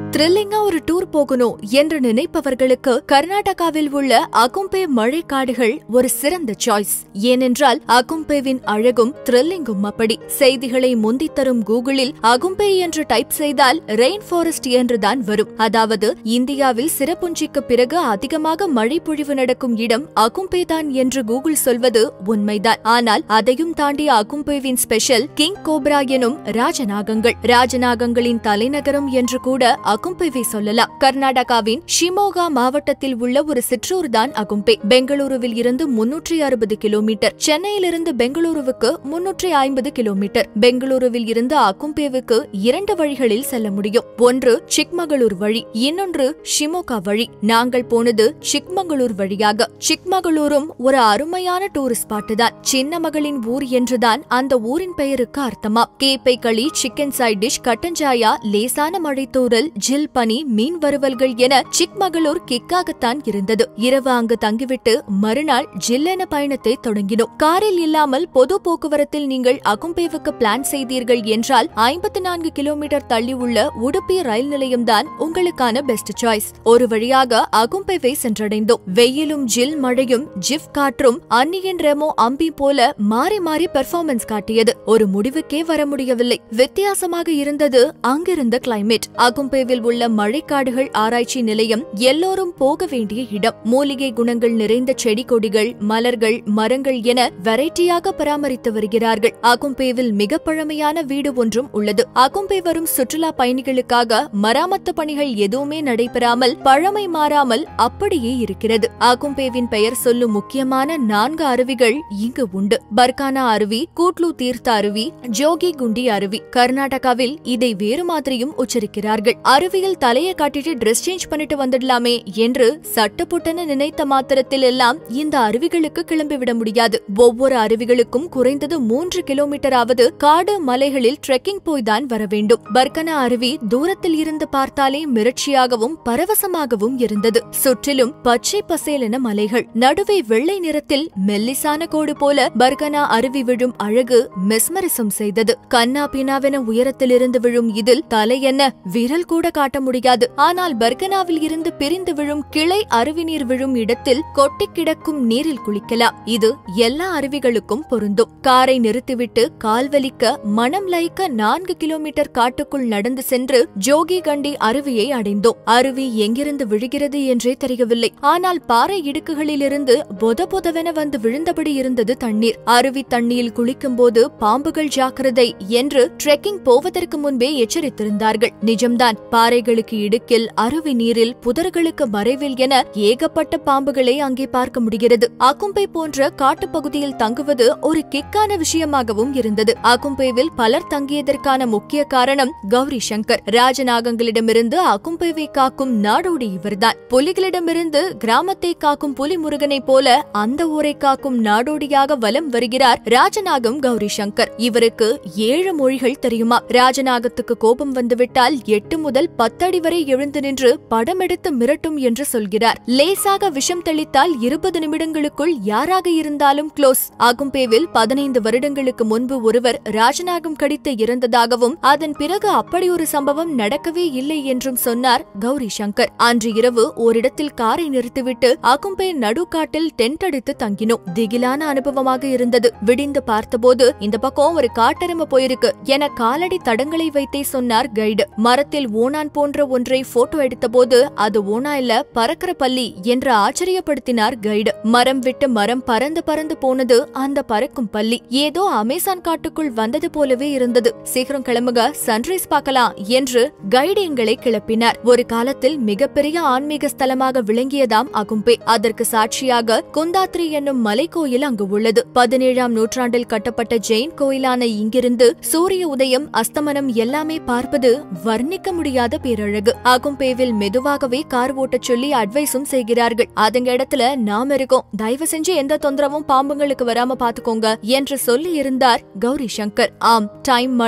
த்ரில்லிங்கா ஒரு டூர் போகணும் என்று நினைப்பவர்களுக்கு கர்நாடகாவில் உள்ள அகும்பே மழைக்காடுகள் ஒரு சிறந்த சாய்ஸ் ஏனென்றால் அகும்பேவின் அழகும் த்ரில்லிங்கும் அப்படி செய்திகளை முந்தித் தரும் கூகுளில் அகும்பே என்று டைப் செய்தால் ரெயின் ஃபாரஸ்ட் என்றுதான் வரும் அதாவது இந்தியாவில் சிறப்புஞ்சிக்கு பிறகு அதிகமாக மழை பொழிவு நடக்கும் இடம் அகும்பே தான் என்று கூகுள் சொல்வது உண்மைதான் ஆனால் அதையும் தாண்டி அகும்பேவின் ஸ்பெஷல் கிங் கோப்ரா எனும் ராஜநாகங்கள் ராஜநாகங்களின் தலைநகரம் என்று கூட அகும்பேவை சொல்லலாம் கர்நாடகாவின் ஷிமோகா மாவட்டத்தில் உள்ள ஒரு சிற்றூர் தான் அகும்பே பெங்களூருவில் இருந்து முன்னூற்றி அறுபது கிலோமீட்டர் சென்னையிலிருந்து பெங்களூருவுக்கு முன்னூற்றி ஐம்பது கிலோமீட்டர் பெங்களூருவில் இருந்து அகும்பேவுக்கு இரண்டு வழிகளில் செல்ல முடியும் ஒன்று சிக்மகளூர் வழி இன்னொன்று ஷிமோகா வழி நாங்கள் போனது சிக்மங்களூர் வழியாக சிக்மகளூரும் ஒரு அருமையான டூரிஸ்ட் ஸ்பாட் தான் சின்ன மகளின் ஊர் என்றுதான் அந்த ஊரின் பெயருக்கு அர்த்தமா கேப்பை களி சிக்கன் சைட் டிஷ் கட்டஞ்சாயா லேசான மழைத்தூறல் ஜில் பனி மீன் வறுவல்கள் என சிக்மகளூர் கிக்காகத்தான் இருந்தது இரவு அங்கு தங்கிவிட்டு மறுநாள் ஜில்லென பயணத்தை தொடங்கினோம் காரில் இல்லாமல் பொது போக்குவரத்தில் நீங்கள் அகும்பேவுக்கு பிளான் செய்தீர்கள் என்றால் ஐம்பத்தி நான்கு கிலோமீட்டர் தள்ளி உள்ள உடுப்பி ரயில் நிலையம்தான் உங்களுக்கான பெஸ்ட் சாய்ஸ் ஒரு வழியாக அகும்பேவை சென்றடைந்தோம் வெயிலும் ஜில் மழையும் ஜிஃப் காற்றும் அன்னியன் ரெமோ அம்பி போல மாறி மாறி பெர்ஃபார்மன்ஸ் காட்டியது ஒரு முடிவுக்கே வர முடியவில்லை வித்தியாசமாக இருந்தது அங்கிருந்த கிளைமேட் அகும்பேவில் உள்ள மழைக்காடுகள் ஆராய்ச்சி நிலையம் எல்லோரும் போக வேண்டிய இடம் மூலிகை குணங்கள் நிறைந்த செடி கொடிகள் மலர்கள் மரங்கள் என வெரைட்டியாக பராமரித்து வருகிறார்கள் அகும்பேவில் மிக பழமையான வீடு ஒன்றும் உள்ளது அகும்பே வரும் சுற்றுலா பயணிகளுக்காக மராமத்து பணிகள் எதுவுமே நடைபெறாமல் பழமை மாறாமல் அப்படியே இருக்கிறது அகும்பேவின் பெயர் சொல்லும் முக்கியமான நான்கு அருவிகள் இங்கு உண்டு பர்கானா அருவி கூட்லு தீர்த்த அருவி ஜோகி குண்டி அருவி கர்நாடகாவில் இதை வேறு மாதிரியும் உச்சரிக்கிறார்கள் அருவியில் தலையை காட்டிட்டு ட்ரெஸ் சேஞ்ச் பண்ணிட்டு வந்துடலாமே என்று சட்டப்புட்டன நினைத்த மாத்திரத்தில் எல்லாம் இந்த அருவிகளுக்கு கிளம்பிவிட முடியாது ஒவ்வொரு அருவிகளுக்கும் குறைந்தது மூன்று கிலோமீட்டராவது காடு மலைகளில் ட்ரெக்கிங் போய் தான் வர வேண்டும் பர்கனா அருவி தூரத்தில் இருந்து பார்த்தாலே மிரட்சியாகவும் பரவசமாகவும் இருந்தது சுற்றிலும் பச்சை பசேலென மலைகள் நடுவே வெள்ளை நிறத்தில் மெல்லிசான கோடு போல பர்கனா அருவி விழும் அழகு மெஸ்மரிசம் செய்தது கண்ணா பினாவென உயரத்திலிருந்து விழும் இதில் தலை என்ன விரல் கூட காட்ட முடியாது ஆனால் பர்கனாவில் இருந்து பிரிந்து விழும் கிளை அருவி நீர் விழும் இடத்தில் கொட்டி கிடக்கும் நீரில் குளிக்கலாம் இது எல்லா அருவிகளுக்கும் பொருந்தும் காரை நிறுத்திவிட்டு கால்வலிக்க மனம் லயிக்க நான்கு கிலோமீட்டர் காட்டுக்குள் நடந்து சென்று ஜோகி கண்டி அருவியை அடைந்தோம் அருவி எங்கிருந்து விழுகிறது என்றே தெரியவில்லை ஆனால் பாறை இடுக்குகளிலிருந்து பொத பொதவென வந்து விழுந்தபடி இருந்தது தண்ணீர் அருவி தண்ணியில் குளிக்கும்போது பாம்புகள் ஜாக்கிரதை என்று ட்ரெக்கிங் போவதற்கு முன்பே எச்சரித்திருந்தார்கள் நிஜம்தான் பாறைகளுக்கு இடுக்கில் அருவி நீரில் புதர்களுக்கு மறைவில் என ஏகப்பட்ட பாம்புகளை அங்கே பார்க்க முடிகிறது அகும்பை போன்ற காட்டுப்பகுதியில் தங்குவது ஒரு கிக்கான விஷயமாகவும் இருந்தது அகும்பேவில் பலர் தங்கியதற்கான முக்கிய காரணம் கௌரி சங்கர் ராஜநாகங்களிடமிருந்து அகும்பேவை காக்கும் நாடோடி இவர்தான் புலிகளிடமிருந்து கிராமத்தை காக்கும் புலி முருகனைப் போல அந்த ஊரை காக்கும் நாடோடியாக வலம் வருகிறார் ராஜநாகம் கௌரி சங்கர் இவருக்கு ஏழு மொழிகள் தெரியுமா ராஜநாகத்துக்கு கோபம் வந்துவிட்டால் எட்டு முதல் பத்தடி வரை எழுந்து நின்று படம் எடுத்து மிரட்டும் என்று சொல்கிறார் லேசாக விஷம் தெளித்தால் இருபது நிமிடங்களுக்குள் யாராக இருந்தாலும் க்ளோஸ் அகும்பேவில் பதினைந்து வருடங்களுக்கு முன்பு ஒருவர் ராஜநாகம் கடித்து இறந்ததாகவும் அதன் பிறகு அப்படி ஒரு சம்பவம் நடக்கவே இல்லை என்றும் சொன்னார் கௌரி சங்கர் அன்று இரவு ஓரிடத்தில் காரை நிறுத்திவிட்டு அகும்பே நடுக்காட்டில் டென்ட் அடித்து தங்கினோம் திகிலான அனுபவமாக இருந்தது விடிந்து பார்த்தபோது இந்த பக்கம் ஒரு காட்டெருமை போயிருக்கு என காலடி தடங்களை வைத்தே சொன்னார் கைடு மரத்தில் ஓணான் போன்ற ஒன்றை போட்டோ எடுத்தபோது அது ஓனா இல்ல பறக்கிற பள்ளி என்று ஆச்சரியப்படுத்தினார் கைடு மரம் விட்டு மரம் பறந்து பறந்து போனது அந்த பறக்கும் பள்ளி ஏதோ அமேசான் காட்டுக்குள் வந்தது போலவே இருந்தது சீக்கிரம் கிளம்புக சன்ரைஸ் பார்க்கலாம் என்று கைடு எங்களை கிளப்பினார் ஒரு காலத்தில் மிகப்பெரிய ஆன்மீக ஸ்தலமாக விளங்கியதாம் அகும்பே அதற்கு சாட்சியாக குந்தாத்ரி என்னும் மலைக்கோயில் அங்கு உள்ளது பதினேழாம் நூற்றாண்டில் கட்டப்பட்ட ஜெயின் கோயிலான இங்கிருந்து சூரிய உதயம் அஸ்தமனம் எல்லாமே பார்ப்பது வர்ணிக்க முடியாத பேரழகு அகும்பேவில் மெதுவாகவே கார் ஓட்டச் சொல்லி அட்வைஸும் செய்கிறார்கள் அதுங்க இடத்துல நாம இருக்கோம் தயவு செஞ்சு எந்த தொந்தரவும் பாம்புங்களுக்கு வராம பாத்துக்கோங்க என்று சொல்லி இருந்தார் கௌரி சங்கர் ஆம் டைம் மழை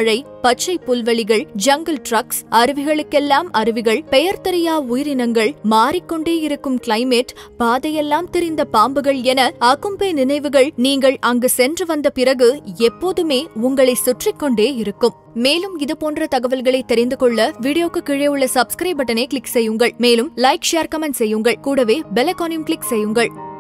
பச்சை புல்வெளிகள் ஜங்கிள் ட்ரக்ஸ் அருவிகளுக்கெல்லாம் அருவிகள் பெயர் தெரியா உயிரினங்கள் மாறிக்கொண்டே இருக்கும் கிளைமேட் பாதையெல்லாம் தெரிந்த பாம்புகள் என அகும்பே நினைவுகள் நீங்கள் அங்கு சென்று வந்த பிறகு எப்போதுமே உங்களை சுற்றிக் கொண்டே இருக்கும் மேலும் இது போன்ற தகவல்களை தெரிந்து கொள்ள வீடியோக்கு கீழே உள்ள சப்ஸ்கிரைப் பட்டனை கிளிக் செய்யுங்கள் மேலும் லைக் ஷேர் கமெண்ட் செய்யுங்கள் கூடவே பெல் ஐகானையும் கிளிக் செய்யுங்கள்